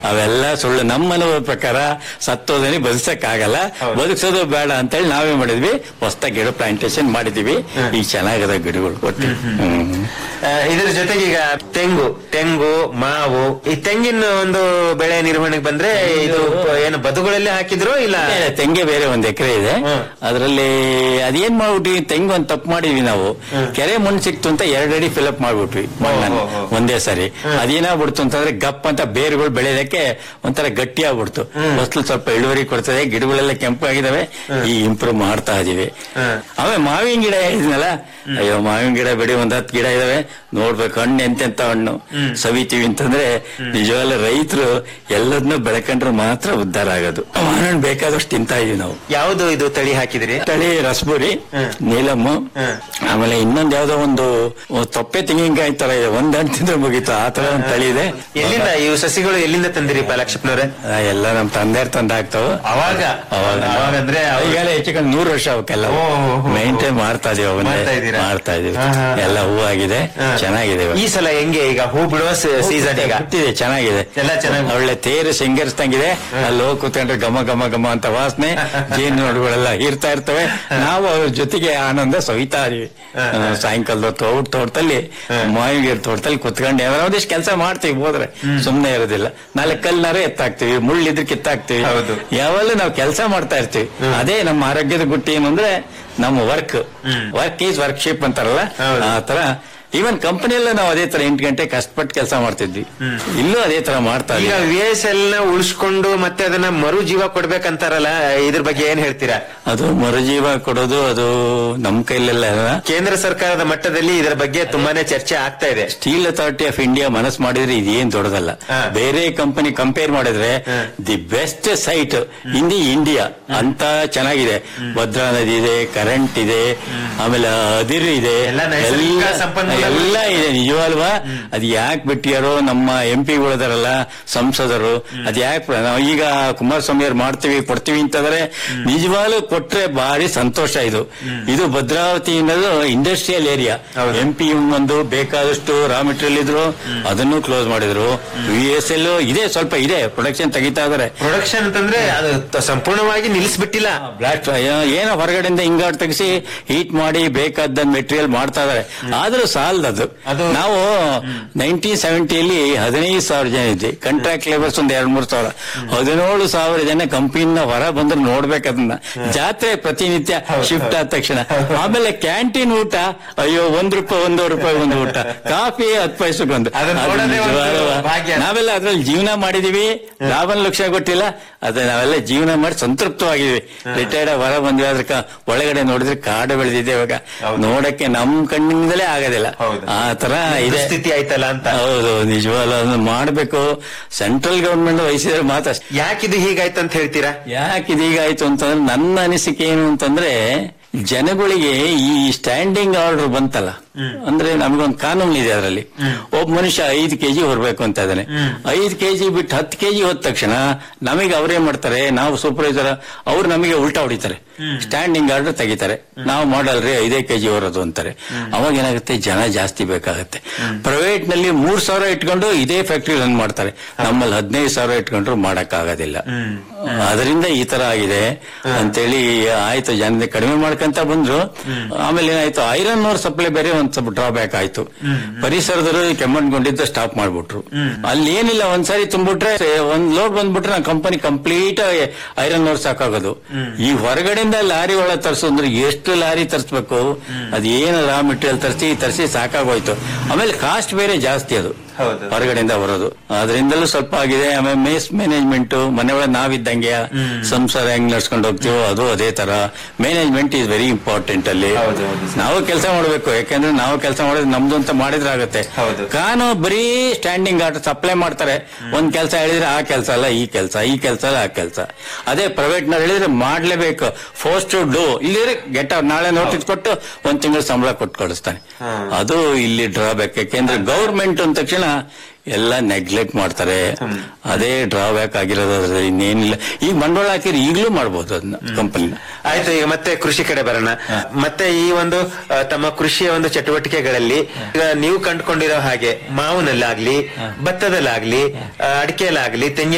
ಅವೆಲ್ಲ ಸುಳ್ಳು ನಮ್ಮ ಅನುಭವ ಪ್ರಕಾರ ಸತ್ತೋದನಿ ಬದುಕಕ್ಕಾಗಲ್ಲ ಬದುಕ್ಸೋದು ಬೇಡ ಅಂತೇಳಿ ನಾವೇ ಮಾಡಿದ್ವಿ ಹೊಸ್ದಾಗಿ ಗಿಡ ಪ್ಲಾಂಟೇಶನ್ ಮಾಡಿದೀವಿ ಈಗ ಚೆನ್ನಾಗದ ಗಿಡಗಳು ಒಟ್ಟು ಹ್ಮ್. ಆ, ಇದ್ರ ಜೊತೆಗೆ ಈಗ ತೆಂಗು ತೆಂಗು ಮಾವು ಈ ತೆಂಗಿನ ಒಂದು ಬೆಳೆ ನಿರ್ವಹಣೆಗೆ ಬಂದ್ರೆ ಇದು ಏನು ಬದುಗಳಲ್ಲಿ ಹಾಕಿದ್ರು ಇಲ್ಲ ಏ, ತೆಂಗೆ ಬೇರೆ ಒಂದ್ ಎಕರೆ ಇದೆ ಹ್ಮ್. ಅದರಲ್ಲಿ ಅದೇನ್ ಮಾಡ್ಬಿಟ್ವಿ ತೆಂಗು ಒಂದ್ ತಪ್ಪು ಮಾಡಿದ್ವಿ ನಾವು ಕೆರೆ ಮಣ್ಣು ಸಿಕ್ತು ಅಂತ ಎರಡ್ ಅಡಿ ಫಿಲಪ್ ಮಾಡ್ಬಿಟ್ವಿ ಮಣ್ಣನ್ನು ಹೋ, ಹೋ. ಒಂದೇ ಸರಿ ಅದೇನಾಗ್ಬಿಡ್ತು ಅಂತಂದ್ರೆ ಗಪ್ ಅಂತ ಬೇರುಗಳು ಬೆಳೆಯೋದಕ್ಕೆ ಒಂಥರ ಗಟ್ಟಿ ಆಗ್ಬಿಡ್ತು ಫಸಲು ಸ್ವಲ್ಪ ಇಳುವರಿ ಕೊಡ್ತದೆ ಗಿಡಗಳೆಲ್ಲ ಕೆಂಪಾಗಿದಾವೆ ಈ ಇಂಪ್ರೂವ್ ಮಾಡ್ತಾ ಇದೀವಿ ಹ್ಮ್. ಆಮೇಲೆ ಮಾವಿನ ಗಿಡ ಇದನ್ನಲ್ಲ ಅಯ್ಯೋ ಮಾವಿನ ಗಿಡ ಬೆಳಿ ಒಂದ್ ಹತ್ತು ಗಿಡ ಇದಾವೆ ನೋಡ್ಬೇಕು ಹಣ್ಣು ಎಂತೆಂತ ಹಣ್ಣು ಸವಿತೀವಿ ಅಂತಂದ್ರೆ ನಿಜವಾಗ್ಲೂ ರೈತರು ಎಲ್ಲದನ್ನೂ ಬೆಳ್ಕೊಂಡ್ರೆ ಮಾತ್ರ ಉದ್ಧಾರ ಆಗೋದು ಮಾವಿನ ಹಣ್ಣು ಬೇಕಾದಷ್ಟು ತಿಂತಾ ಇದೀವಿ ನಾವು ಯಾವ್ದು ಇದು ತಳಿ ಹಾಕಿದ್ರಿ ತಳಿ ರಸಬುರಿ ಹ್ಮ್. ನೀಲಮ್ಮು ಹ್ಮ್. ಆಮೇಲೆ ಇನ್ನೊಂದ್ ಯಾವ್ದೋ ಒಂದು ಒಂದು ತೊಪ್ಪೆ ತೆಂಗಿನಕಾಯಿ ತರ ಇದೆ ಒಂದ್ ಹಣ್ಣು ತಿಂದ್ರೆ ಮುಗೀತು ಆ ತರ ಒಂದು ತಳಿ ಇದೆ ಎಲ್ಲಿಂದ ಇವು ಸಸಿಗಳು ಎಲ್ಲಿಂದ ತಂದಿರಿ ಲಕ್ಷ್ಮಣವ್ರೆ ಆ, ಎಲ್ಲ ನಮ್ ತಂದೆಯರ್ ತಂದ ಆಗ್ತಾವ ಅವಾಗ ಅವಾಗ ಅವಾಗ ಅಂದ್ರೆ ಅವ್ರು- ಈಗೆಲ್ಲ ಹೆಚ್ಚು ಕಮ್ಮಿ ನೂರು ವರ್ಷ ಅವಕ್ಕೆಲ್ಲ ಓ, ಓ, ಓ. ಮೇಂಟೈನ್ ಮಾಡ್ತಾ ಇದೀವಿ ಅವನ್ನೇ ಮಾಡ್ತಾ ಇದ್ದೀರಾ? ಮಾಡ್ತಾ ಇದೀವಿ ಹಾ, ಹಾ. ಎಲ್ಲ ಹೂವಾಗಿದೆ ಹಾ. ಚೆನ್ನಾಗಿದೆ ಇವಾಗ. ಈ ಸಲ ಹೆಂಗೆ ಈಗ ಹೂ ಬಿಡುವ ಸೀಸನ್ ಈಗ ಗೊತ್ತಿದೆ ಚೆನ್ನಾಗಿದೆ ಎಲ್ಲ ಚೆನ್ನಾಗಿ- ಒಳ್ಳೆ ತೇರು ಸಿಂಗರಿಸ್ದಂಗಿದೆ ಅಲ್ಲಿ ಹೋಗಿ ಕೂತ್ಕೊಂಡ್ರೆ ಘಮ ಘಮ ಘಮ ಅಂತ ವಾಸನೆ ಜೇನುನೊಣಗಳೆಲ್ಲ ಇರ್ತಾ ಇರ್ತವೆ ನಾವು ಅವ್ರ ಜೊತೆಗೆ ಆನಂದ ಸವಿತಾ ಇದೀವಿ ಹಾ, ಆ, ಸಾಯಂಕಾಲದ ತೋಟ ತೋಟದಲ್ಲಿ ಮಾವಿನ ತೋಟದಲ್ಲಿ ಕುತ್ಕೊಂಡು ಏನಾರ ಒಂದಿಷ್ಟು ಕೆಲಸ ಮಾಡ್ತೀವಿ ಹೋದ್ರೆ ಸುಮ್ನೆ ಇರೋದಿಲ್ಲ ನಾಳೆ ಕಲ್ನಾರ ಎತ್ತಾಕ್ತಿವಿ ಮುಳ್ಳಿದ್ರೆ ಕಿತ್ತಾಕ್ತಿವಿ ಹೌದು. ಯಾವಾಗಲೂ ನಾವು ಕೆಲಸ ಮಾಡ್ತಾ ಇರ್ತೀವಿ ಅದೇ ನಮ್ಮ ಆರೋಗ್ಯದ ಗುಟ್ಟಿ ಏನು ಅಂದ್ರೆ ನಮ್ಮ ವರ್ಕ್ ವರ್ಕ್ ಈಸ್ ವರ್ಕ್ಶಿಪ್ ಅಂತಾರಲ್ಲ ಹೌದು. ಆ ತರ ಈವನ್ ಕಂಪನಿಯಲ್ಲೂ ನಾವು ಅದೇ ತರ ಎಂಟು ಗಂಟೆ ಕಷ್ಟಪಟ್ಟು ಕೆಲಸ ಮಾಡ್ತಿದ್ವಿ ಇಲ್ಲೂ ಅದೇ ತರ ಮಾಡ್ತಾ ಈಗ ಇದೀವಿ ವಿ ಎಸ್ ಎಲ್ ನ ಉಳಿಸ್ಕೊಂಡು ಮತ್ತೆ ಅದನ್ನ ಮರು ಜೀವ ಕೊಡ್ಬೇಕಂತಾರಲ್ಲ ಇದ್ರ ಬಗ್ಗೆ ಏನ್ ಹೇಳ್ತೀರಾ ಅದು ಮರುಜೀವ ಕೊಡೋದು ಅದು ನಮ್ ಕೈಲೆಲ್ಲ ಅಲ್ಲ. ಕೇಂದ್ರ ಸರ್ಕಾರದ ಮಟ್ಟದಲ್ಲಿ ಇದರ ಬಗ್ಗೆ ತುಂಬಾನೇ ಚರ್ಚೆ ಆಗ್ತಾ ಇದೆ ಸ್ಟೀಲ್ ಅಥಾರಿಟಿ ಆಫ್ ಇಂಡಿಯಾ ಮನಸ್ ಮಾಡಿದ್ರೆ ಇದೇನ್ ದೊಡ್ಡದಲ್ಲ ಹಾ. ಬೇರೆ ಕಂಪನಿ ಕಂಪೇರ್ ಮಾಡಿದ್ರೆ ಹಾ. The best site in the India ಅಂತ ಚೆನ್ನಾಗಿದೆ ಭದ್ರಾ ನದಿ ಇದೆ ಕರೆಂಟ್ ಇದೆ ಆಮೇಲೆ ಅದಿರು ಇದೆ ಎಲ್ಲ ನೈಸರ್ಗಿಕ ಸಂಪನ್ಮೂಲ ಎಲ್ಲ ಇದೆ ನಿಜವಲ್ವಾ ಅದ್ ಯಾಕೆ ಬಿಟ್ಟಿಯಾರೋ ನಮ್ಮ ಎಂ ಪಿಗಳಿದಾರಲ್ಲ ಸಂಸದರು ಅದ್ ಯಾಕೆ ನಾವು ಈಗ ಕುಮಾರಸ್ವಾಮಿ ಅವ್ರು ಮಾಡ್ತೀವಿ ಕೊಡ್ತೀವಿ ಅಂತಂದ್ರೆ ನಿಜವಾಗ್ಲೂ ಕೊಟ್ರೆ ಭಾರಿ ಸಂತೋಷ ಇದು ಇದು ಭದ್ರಾವತಿ ಅನ್ನೋದು ಇಂಡಸ್ಟ್ರಿಯಲ್ ಏರಿಯಾ ಹೌದು. ಎಂ ಪಿ ಒಂದು ಬೇಕಾದಷ್ಟು ರಾ ಮೆಟೀರಿಯಲ್ ಇದ್ರು ಅದನ್ನು ಕ್ಲೋಸ್ ಮಾಡಿದ್ರು ವಿ ಎಸ್ ಎಲ್ ಇದೆ ಸ್ವಲ್ಪ ಇದೆ ಪ್ರೊಡಕ್ಷನ್ ತೆಗಿತಾ ಇದಾರೆ ಪ್ರೊಡಕ್ಷನ್ ಅಂತಂದ್ರೆ ಅದು ತ- ಸಂಪೂರ್ಣವಾಗಿ ನಿಲ್ಲಿಸ್ಬಿಟ್ಟಿಲ್ಲ ಬ್ಲಾಸ್ಟ್ ಏನೋ ಹೊರಗಡೆಯಿಂದ ಹಿಂಗಾಟ್ ತೆಗಿಸಿ ಹೀಟ್ ಮಾಡಿ ಬೇಕಾದ ಮೆಟೀರಿಯಲ್ ಮಾಡ್ತಾ ಇದಾರೆ ಆದ್ರೂ ಸಾಲದದು ಅದು- ನಾವು ನೈನ್ಟೀನ್ ಸೆವೆಂಟಿಯಲ್ಲಿ ಹದಿನೈದು ಸಾವಿರ ಜನ ಇದ್ವಿ ಕಾಂಟ್ರಾಕ್ಟ್ ಲೇಬರ್ಸ್ ಒಂದ್ ಎರಡ್ ಮೂರ್ ಸಾವಿರ ಹದಿನೇಳು ಸಾವಿರ ಜನ ಕಂಪನಿನ ಹೊರ ಬಂದ್ರೆ ನೋಡ್ಬೇಕು ಅದನ್ನ ಜಾತ್ರೆ ಪ್ರತಿನಿತ್ಯ ಶಿಫ್ಟ್ ಆದ ತಕ್ಷಣ ಆಮೇಲೆ ಕ್ಯಾಂಟೀನ್ ಊಟ ಅಯ್ಯೋ ಒಂದ್ ರೂಪಾಯಿ ಒಂದೂವರೆ ರೂಪಾಯಿ ಒಂದು ಊಟ ಕಾಫಿ ಹತ್ತು ಪೈಸಕ್ಕೆ ಒಂದು ಅದನ್ನ ಅದು ನೋಡೋದೇ ಒಂದು ನಿಜವಾದ ಭಾಗ್ಯ. ನಾವೆಲ್ಲ ಅದ್ರಲ್ಲಿ ಜೀವನ ಮಾಡಿದೀವಿ ಲಾಭನ ಲಕ್ಷ್ಯ ಗೊತ್ತಿಲ್ಲ ಅದೇ ನಾವೆಲ್ಲ ಜೀವನ ಮಾಡಿ ಸಂತೃಪ್ತವಾಗಿದ್ವಿ ರಿಟೈರ್ಡ್ ಹೊರ ಬಂದ್ವಿ ಅದ್ರ ಕ- ಒಳಗಡೆ ನೋಡಿದ್ರೆ ಕಾಡು ಬೆಳೆದಿದೆ ಇವಾಗ ಹೌದು. ನೋಡಕ್ಕೆ ನಮ್ ಕಣ್ಣಿಂದಲೇ ಆಗೋದಿಲ್ಲ ಹೌದು. ಆ ತರ ಇದೆ ಸ್ಥಿತಿ ಆಯ್ತಲ್ಲ ಅಂತ ಹೌದು ನಿಜವಾಗ್ಲೂ ಅದನ್ನ ಮಾಡ್ಬೇಕು ಸೆಂಟ್ರಲ್ ಗವರ್ಮೆಂಟ್ ವಹಿಸಿದ್ರೆ ಮಾತ್ರ ಯಾಕಿದು ಹೀಗಾಯ್ತು ಅಂತ ಹೇಳ್ತೀರಾ ಯಾಕೆ ಇದೀಗ ಆಯ್ತು ಅಂತಂದ್ರೆ ನನ್ನ ಅನಿಸಿಕೆ ಏನು ಅಂತಂದ್ರೆ ಜನಗಳಿಗೆ ಈ ಸ್ಟ್ಯಾಂಡಿಂಗ್ ಆರ್ಡರ್ ಬಂತಲ್ಲ ಅಂದ್ರೆ ನಮಗೊಂದು ಕಾನೂನು ಇದೆ ಅದರಲ್ಲಿ ಒಬ್ಬ ಮನುಷ್ಯ ಐದು ಕೆಜಿ ಹೊರಬೇಕು ಅಂತ ಇದ್ದಾನೆ ಐದು ಕೆಜಿ ಬಿಟ್ಟು ಹತ್ತು ಕೆಜಿ ಹೋದ ತಕ್ಷಣ ನಮಗೆ ಅವರೇ ಮಾಡ್ತಾರೆ ನಾವು ಸೂಪರ್ವೈಸರ್ ಅವ್ರು ನಮಗೆ ಉಲ್ಟಾ ಹೊಡಿತಾರೆ ಸ್ಟ್ಯಾಂಡಿಂಗ್ ಆರ್ಡರ್ ತೆಗಿತಾರೆ ನಾವು ಮಾಡಲ್ರಿ ಐದೇ ಕೆಜಿ ಹೊರೋದು ಅಂತಾರೆ ಅವಾಗ ಏನಾಗುತ್ತೆ ಜನ ಜಾಸ್ತಿ ಬೇಕಾಗುತ್ತೆ ಪ್ರೈವೇಟ್ ನಲ್ಲಿ ಮೂರ್ ಸಾವಿರ ಇಟ್ಕೊಂಡು ಇದೇ ಫ್ಯಾಕ್ಟ್ರಿ ರನ್ ಮಾಡ್ತಾರೆ ನಮ್ಮಲ್ಲಿ ಹದಿನೈದು ಸಾವಿರ ಇಟ್ಕೊಂಡ್ರು ಮಾಡಕ್ ಆಗೋದಿಲ್ಲ ಅದರಿಂದ ಈ ತರ ಆಗಿದೆ ಅಂತೇಳಿ ಆಯ್ತು ಜನ ಕಡಿಮೆ ಮಾಡ್ಕೊಂತ ಬಂದ್ರು ಆಮೇಲೆ ಏನಾಯ್ತು ಐರನ್ ಓರ್ ಸಪ್ಲೈ ಬೇರೆ ಒಂದ್ ಸ್ವಲ್ಪ ಡ್ರಾಬ್ಯಾಕ್ ಆಯ್ತು ಪರಿಸರದವರು ಕೆಮ್ಮಣ್ಕೊಂಡಿದ್ದು ಸ್ಟಾಪ್ ಮಾಡ್ಬಿಟ್ರು ಅಲ್ಲಿ ಏನಿಲ್ಲ ಒಂದ್ಸಾರಿ ತುಂಬಿಟ್ರೆ ಒಂದ್ ಲೋಡ್ ಬಂದ್ಬಿಟ್ರೆ ನಾ ಕಂಪನಿ ಕಂಪ್ಲೀಟ್ ಐರನ್ ಓರ್ ಸಾಕಾಗೋದು ಈ ಹೊರಗಡೆಯಿಂದ ಲಾರಿ ಒಳಗೆ ತರಿಸಿದ್ರೆ ಎಷ್ಟು ಲಾರಿ ತರಿಸ್ಬೇಕು ಅದೇನು ರಾ ಮೆಟೀರಿಯಲ್ ತರಿಸಿ ತರಿಸಿ ಸಾಕಾಗೋಯ್ತು ಆಮೇಲೆ ಕಾಸ್ಟ್ ಬೇರೆ ಜಾಸ್ತಿ ಅದು ಹೌದು. ಹೊರಗಡೆಯಿಂದ ಬರೋದು ಅದರಿಂದಲೂ ಸ್ವಲ್ಪ ಆಗಿದೆ ಆಮೇಲೆ ಮೇಸ್ ಮ್ಯಾನೇಜ್ಮೆಂಟ್ ಮನೆ ಒಳಗೆ ನಾವಿದ್ದಂಗೆ ಸಂಸಾರ ಹೆಂಗ್ ನಡ್ಸ್ಕೊಂಡು ಹೋಗ್ತೀವೋ ಅದು ಅದೇ ತರ ಮ್ಯಾನೇಜ್ಮೆಂಟ್ ಈಸ್ ವೆರಿ ಇಂಪಾರ್ಟೆಂಟ್ ಅಲ್ಲಿ ಹೌದು, ಹೌದು ಸರ್. ನಾವು ಕೆಲಸ ಮಾಡಬೇಕು ಯಾಕಂದ್ರೆ ನಾವು ಕೆಲಸ ಮಾಡಿದ್ರೆ ನಮ್ದು ಅಂತ ಮಾಡಿದ್ರೆ ಆಗುತ್ತೆ ಹೌದು. ಕಾನು ಬರೀ ಸ್ಟ್ಯಾಂಡಿಂಗ್ ಆರ್ಡರ್ ಸಪ್ಲೈ ಮಾಡ್ತಾರೆ ಒಂದ್ ಕೆಲಸ ಹೇಳಿದ್ರೆ ಆ ಕೆಲಸ ಅಲ್ಲ ಈ ಕೆಲಸ ಈ ಕೆಲಸ ಅಲ್ಲ ಆ ಕೆಲಸ ಅದೇ ಪ್ರೈವೇಟ್ ನಲ್ಲಿ ಹೇಳಿದ್ರೆ ಮಾಡ್ಲೇಬೇಕು ಫೋರ್ಸ್ ಟು ಡೂ ಇಲ್ಲಿ ಗೆಟ್ ನಾಳೆ ನೋಟಿಸ್ ಕೊಟ್ಟು ಒಂದ್ ತಿಂಗಳು ಸಂಬಳ ಕೊಟ್ಟು ಕಳಿಸ್ತಾನೆ ಅದು ಇಲ್ಲಿ ಡ್ರಾಬ್ಯಾಕ್ ಯಾಕೆಂದ್ರೆ ಗೌರ್ಮೆಂಟ್ ಅಂದ ತಕ್ಷಣ ಎಲ್ಲ ನೆಗ್ಲೆಕ್ಟ್ ಮಾಡ್ತಾರೆ ಅದೇ ಡ್ರಾಬ್ಯಾಕ್ ಆಗಿರೋದು ಅದ್ರಲ್ಲಿ ಇನ್ನೇನಿಲ್ಲ ಈಗ ಬಂಡವಾಳ ಹಾಕಿದ್ರೆ ಈಗಲೂ ಮಾಡ್ಬೋದು ಅದನ್ನ ಕಂಪನಿನ ಆಯ್ತು ಈಗ ಮತ್ತೆ ಕೃಷಿ ಕಡೆ ಬರೋಣ ಮತ್ತೆ ಈ ಒಂದು ಆ, ತಮ್ಮ ಕೃಷಿಯ ಒಂದು ಚಟುವಟಿಕೆಗಳಲ್ಲಿ ಈಗ ನೀವು ಕಂಡುಕೊಂಡಿರೋ ಹಾಗೆ ಮಾವಿನಲ್ಲಾಗ್ಲಿ ಭತ್ತದಲ್ಲಾಗ್ಲಿ ಆ, ಅಡಿಕೆಯಲ್ಲಾಗ್ಲಿ ತೆಂಗಿನ